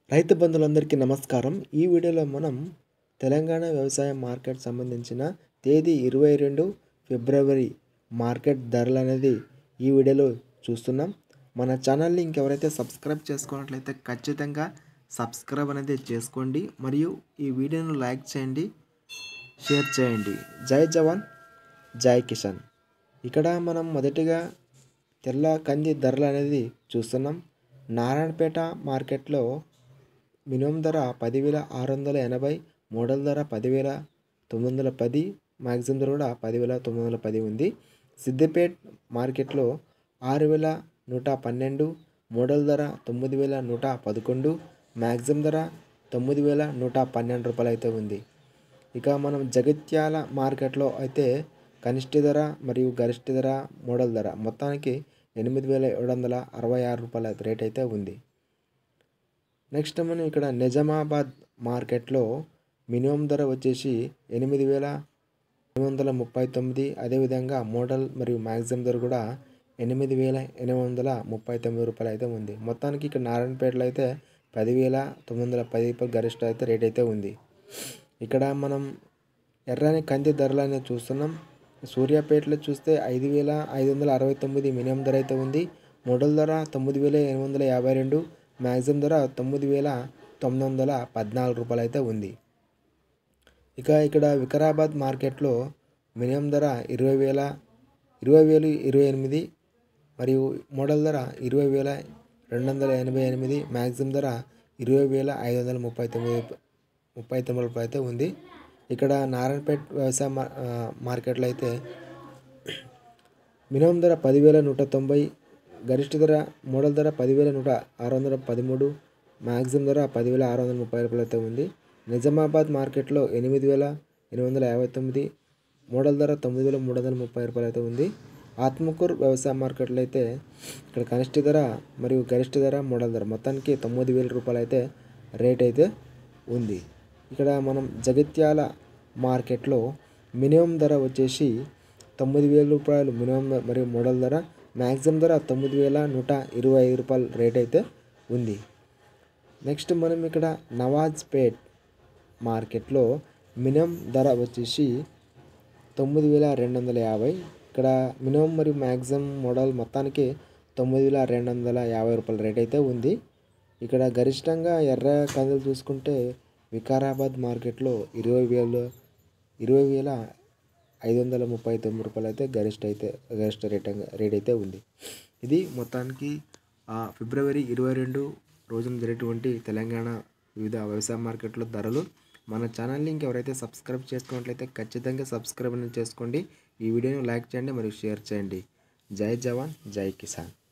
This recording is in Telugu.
రైతు బంధువులందరికీ నమస్కారం ఈ వీడియోలో మనం తెలంగాణ వ్యవసాయ మార్కెట్ సంబంధించిన తేదీ ఇరవై రెండు ఫిబ్రవరి మార్కెట్ ధరలు అనేది ఈ వీడియోలో చూస్తున్నాం మన ఛానల్ని ఇంకెవరైతే సబ్స్క్రైబ్ చేసుకున్నట్లయితే ఖచ్చితంగా సబ్స్క్రైబ్ అనేది చేసుకోండి మరియు ఈ వీడియోను లైక్ చేయండి షేర్ చేయండి జై జవాన్ జై కిసాన్ ఇక్కడ మనం మొదటిగా తెల్ల కంది ధరలు అనేది చూస్తున్నాం నారాయణపేట మార్కెట్లో మినిమం ధర పదివేల ఆరు వందల ఎనభై మోడల్ ధర పదివేల తొమ్మిది వందల పది మ్యాక్సిమం ధర కూడా పదివేల తొమ్మిది వందల పది ఉంది సిద్దిపేట్ మార్కెట్లో ఆరు వేల నూట పన్నెండు మోడల్ ధర తొమ్మిది వేల నూట పదకొండు మ్యాక్సిమం ధర తొమ్మిది వేల నూట పన్నెండు రూపాయలు అయితే ఉంది ఇక మనం జగిత్యాల మార్కెట్లో అయితే కనిష్ట ధర మరియు గరిష్ట ధర మోడల్ ధర మొత్తానికి ఎనిమిది వేల ఏడు వందల అరవై ఆరు రూపాయల రేట్ అయితే ఉంది నెక్స్ట్ మనం ఇక్కడ నిజామాబాద్ మార్కెట్లో మినిమం ధర వచ్చేసి ఎనిమిది వేల ఎనిమిది వందల ముప్పై తొమ్మిది అదేవిధంగా మోడల్ మరియు మ్యాక్సిమం ధర కూడా ఎనిమిది వేల ఎనిమిది వందల ముప్పై తొమ్మిది రూపాయలు అయితే ఉంది మొత్తానికి ఇక్కడ నారాయణపేటలో అయితే పదివేల తొమ్మిది వందల పది రూపాయలు గరిష్ట అయితే రేట్ అయితే ఉంది ఇక్కడ మనం ఎర్రని కంది ధరలు అనేది చూస్తున్నాం సూర్యాపేటలో చూస్తే ఐదు వేల ఐదు వందల అరవై తొమ్మిది మినిమం ధర అయితే ఉంది మోడల్ ధర తొమ్మిది వేల ఎనిమిది వందల యాభై రెండు మ్యాక్సిమం ధర తొమ్మిది వేల తొమ్మిది వందల పద్నాలుగు రూపాయలు అయితే ఉంది ఇక ఇక్కడ వికారాబాద్ మార్కెట్లో మినిమం ధర ఇరవై వేల ఇరవై వేలు ఇరవై ఎనిమిది మరియు మోడల్ ధర ఇరవై వేల రెండు వందల ఎనభై ఎనిమిది మ్యాక్సిమం ధర ఇరవై వేల ఐదు వందల ముప్పై తొమ్మిది ముప్పై తొమ్మిది రూపాయలు అయితే ఉంది ఇక్కడ నారాయణపేట వ్యవసాయ మా మార్కెట్లో అయితే మినిమం ధర పదివేల నూట తొంభై గరిష్ట ధర మోడల్ ధర పదివేల నూట ఆరు వందల పదమూడు మ్యాక్సిమం ధర పదివేల ఆరు వందల ముప్పై రూపాయలు అయితే ఉంది నిజామాబాద్ మార్కెట్లో ఎనిమిది వేల ఎనిమిది వందల యాభై తొమ్మిది మోడల్ ధర తొమ్మిది వేల మూడు వందల ముప్పై రూపాయలు అయితే ఉంది ఆత్మకూరు వ్యవసాయ మార్కెట్లో అయితే ఇక్కడ కనిష్ట ధర మరియు గరిష్ట ధర మోడల్ ధర మొత్తానికి తొమ్మిది వేల రూపాయలు అయితే రేట్ అయితే ఉంది ఇక్కడ మనం జగిత్యాల మార్కెట్లో మినిమం ధర వచ్చేసి తొమ్మిది వేల రూపాయలు మినిమం మరియు మోడల్ ధర మ్యాక్సిమం ధర తొమ్మిది వేల నూట ఇరవై ఐదు రూపాయలు రేట్ అయితే ఉంది నెక్స్ట్ మనం ఇక్కడ నవాజ్పేట్ మార్కెట్లో మినిమం ధర వచ్చేసి తొమ్మిది వేల రెండు వందల యాభై ఇక్కడ మినిమం మరియు మ్యాక్సిమం మోడల్ మొత్తానికి తొమ్మిది వేల రెండు వందల యాభై రూపాయల రేట్ అయితే ఉంది ఇక్కడ గరిష్టంగా ఎర్ర కందులు చూసుకుంటే వికారాబాద్ మార్కెట్లో ఇరవై వేలు ఇరవై వేల ఐదు వందల ముప్పై తొమ్మిది రూపాయలు అయితే గరిష్ట అయితే గరిష్ట రేట్ రేట్ అయితే ఉంది ఇది మొత్తానికి ఫిబ్రవరి ఇరవై రెండు రోజున జరిగేటువంటి తెలంగాణ వివిధ వ్యవసాయ మార్కెట్లో ధరలు మన ఛానల్ని ఇంకెవరైతే సబ్స్క్రైబ్ చేసుకున్నట్లయితే ఖచ్చితంగా సబ్స్క్రైబ్ అనేది చేసుకోండి ఈ వీడియోని లైక్ చేయండి మరియు షేర్ చేయండి జై జవాన్ జై కిసాన్